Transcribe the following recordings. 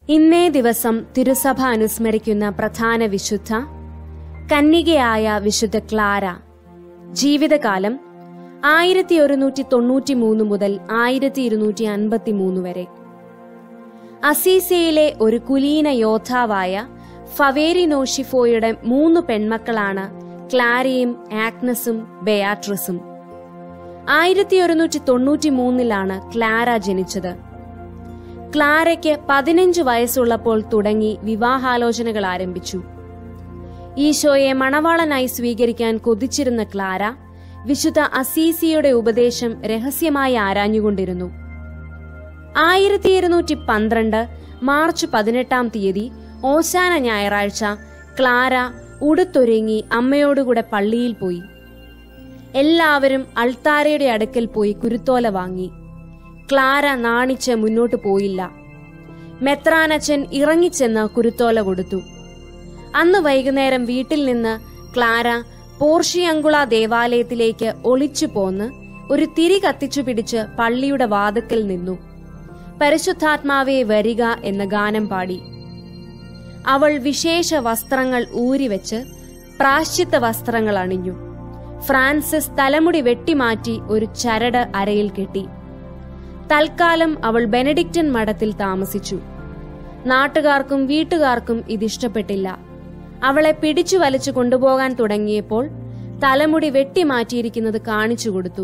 ഇന്നേ ദിവസം തിരുസഭ അനുസ്മരിക്കുന്ന പ്രധാന വിശുദ്ധ കന്യകയായ വിശുദ്ധ ക്ലാര ജീവിതകാലം ആയിരത്തി ഒരുന്നൂറ്റി തൊണ്ണൂറ്റി മൂന്ന് മുതൽ ആയിരത്തി ഇരുന്നൂറ്റി അൻപത്തി മൂന്ന് വരെ അസീസയിലെ ഒരു കുലീന യോദ്ധാവായ ഫവേരിനോഷിഫോയുടെ മൂന്ന് പെൺമക്കളാണ് ക്ലാരയും ആഗ്നസും ബെയാട്രിസും ആയിരത്തി ഒരുന്നൂറ്റി തൊണ്ണൂറ്റി മൂന്നിലാണ് ക്ലാര ജനിച്ചത് ക്ലാരയ്ക്ക് പതിനഞ്ച് വയസ്സുള്ളപ്പോൾ തുടങ്ങി വിവാഹാലോചനകൾ ആരംഭിച്ചു ഈശോയെ മണവാളനായി സ്വീകരിക്കാൻ കൊതിച്ചിരുന്ന ക്ലാര വിശുദ്ധ അസീസിയുടെ ഉപദേശം രഹസ്യമായി ആരാഞ്ഞുകൊണ്ടിരുന്നു ആയിരത്തി ഇരുന്നൂറ്റി പന്ത്രണ്ട് മാർച്ച് പതിനെട്ടാം തീയതി ഓശാന ഞായറാഴ്ച ക്ലാര ഉടുത്തൊരുങ്ങി അമ്മയോടുകൂടെ പള്ളിയിൽ പോയി എല്ലാവരും അൾത്താരയുടെ അടുക്കൽ പോയി കുരുത്തോല വാങ്ങി ക്ലാര നാണിച്ച് മുന്നോട്ടു പോയില്ല മെത്രാനച്ചൻ ഇറങ്ങിച്ചെന്ന് കുരുത്തോല കൊടുത്തു അന്ന് വൈകുന്നേരം വീട്ടിൽ നിന്ന് ക്ലാര പോർഷിയങ്കുള ദേവാലയത്തിലേക്ക് ഒളിച്ചു പോന്ന് ഒരു തിരി കത്തിച്ചു പിടിച്ച് പള്ളിയുടെ വാതുക്കൽ നിന്നു പരിശുദ്ധാത്മാവെ വരിക എന്ന ഗാനം പാടി അവൾ വിശേഷ വസ്ത്രങ്ങൾ ഊരിവെച്ച് പ്രാശ്ചിത്ത വസ്ത്രങ്ങൾ അണിഞ്ഞു ഫ്രാൻസിസ് തലമുടി വെട്ടിമാറ്റി ഒരു ചരട് അരയിൽ കെട്ടി തൽക്കാലം അവൾ ബെനഡിക്റ്റൻ മഠത്തിൽ താമസിച്ചു നാട്ടുകാർക്കും വീട്ടുകാർക്കും ഇതിഷ്ടപ്പെട്ടില്ല അവളെ പിടിച്ചു വലിച്ചു കൊണ്ടുപോകാൻ തുടങ്ങിയപ്പോൾ തലമുടി വെട്ടിമാറ്റിയിരിക്കുന്നത് കാണിച്ചു കൊടുത്തു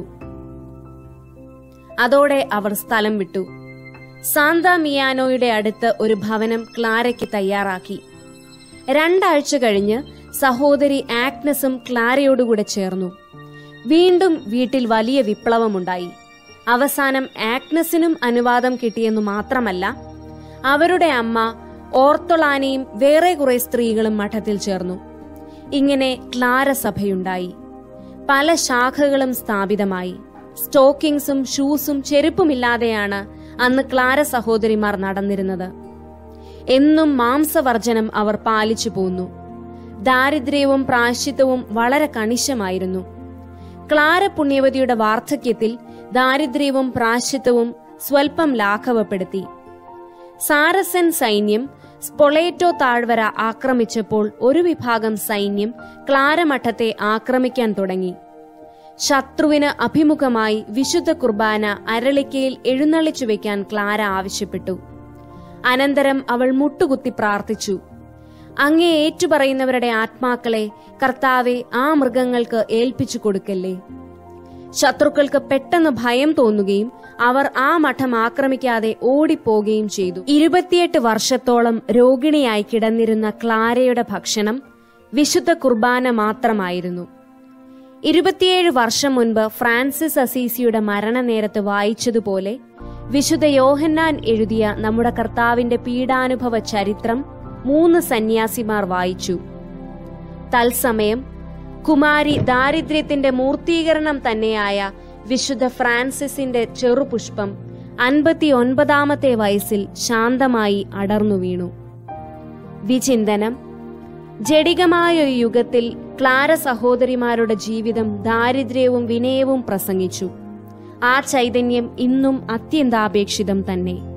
അതോടെ അവർ സ്ഥലം വിട്ടു സാന്ത മിയാനോയുടെ അടുത്ത് ഒരു ഭവനം ക്ലാരയ്ക്ക് തയ്യാറാക്കി രണ്ടാഴ്ച കഴിഞ്ഞ് സഹോദരി ആഗ്നസും ക്ലാരയോടുകൂടെ ചേർന്നു വീണ്ടും വീട്ടിൽ വലിയ വിപ്ലവമുണ്ടായി അവസാനം ആഗ്നസിനും അനുവാദം കിട്ടിയെന്നു മാത്രമല്ല അവരുടെ അമ്മ ഓർത്തോളാനയും വേറെ കുറെ സ്ത്രീകളും മഠത്തിൽ ചേർന്നു ഇങ്ങനെ ക്ലാര സഭയുണ്ടായി പല ശാഖകളും സ്ഥാപിതമായി സ്റ്റോക്കിംഗ്സും ഷൂസും ചെരുപ്പുമില്ലാതെയാണ് അന്ന് ക്ലാര സഹോദരിമാർ നടന്നിരുന്നത് എന്നും മാംസവർജനം അവർ പാലിച്ചു പോന്നു ദാരിദ്ര്യവും പ്രാശ്ചിത്വവും വളരെ കണിശമായിരുന്നു ക്ലാര പുണ്യവതിയുടെ വാർദ്ധക്യത്തിൽ ദാരിദ്ര്യവും പ്രാശ്ചിത്വവും സ്വൽപ്പം ലാഘവപ്പെടുത്തി സാരസൻ സൈന്യം സ്പൊളേറ്റോ താഴ്വര ആക്രമിച്ചപ്പോൾ ഒരു വിഭാഗം സൈന്യം ക്ലാരമഠത്തെ ആക്രമിക്കാൻ തുടങ്ങി ശത്രുവിന് അഭിമുഖമായി വിശുദ്ധ കുർബാന അരളിക്കയിൽ എഴുന്നള്ളിച്ചു വെക്കാൻ ക്ലാര ആവശ്യപ്പെട്ടു അനന്തരം അവൾ മുട്ടുകുത്തി പ്രാർത്ഥിച്ചു അങ്ങേ ഏറ്റുപറയുന്നവരുടെ ആത്മാക്കളെ കർത്താവെ ആ മൃഗങ്ങൾക്ക് ഏൽപ്പിച്ചു കൊടുക്കല്ലേ ശത്രുക്കൾക്ക് പെട്ടെന്ന് ഭയം തോന്നുകയും അവർ ആ മഠം ആക്രമിക്കാതെ ഓടിപ്പോകുകയും ചെയ്തു ഇരുപത്തിയെട്ട് വർഷത്തോളം രോഗിണിയായി കിടന്നിരുന്ന ക്ലാരയുടെ ഭക്ഷണം വിശുദ്ധ കുർബാന മാത്രമായിരുന്നു ഇരുപത്തിയേഴ് വർഷം മുൻപ് ഫ്രാൻസിസ് അസീസിയുടെ മരണനേരത്ത് വായിച്ചതുപോലെ വിശുദ്ധ യോഹന്നാൻ എഴുതിയ നമ്മുടെ കർത്താവിന്റെ പീഡാനുഭവ ചരിത്രം മൂന്ന് സന്യാസിമാർ വായിച്ചു തത്സമയം കുമാരി ദാരിദ്ര്യത്തിന്റെ മൂർത്തീകരണം തന്നെയായ വിശുദ്ധ ഫ്രാൻസിസിന്റെ ചെറുപുഷ്പം അൻപത്തിയൊൻപതാമത്തെ വയസ്സിൽ ശാന്തമായി അടർന്നു വീണു വിചിന്തനം ജഡികമായ ഒരു യുഗത്തിൽ ക്ലാര സഹോദരിമാരുടെ ജീവിതം ദാരിദ്ര്യവും വിനയവും പ്രസംഗിച്ചു ആ ചൈതന്യം ഇന്നും അത്യന്താപേക്ഷിതം തന്നെ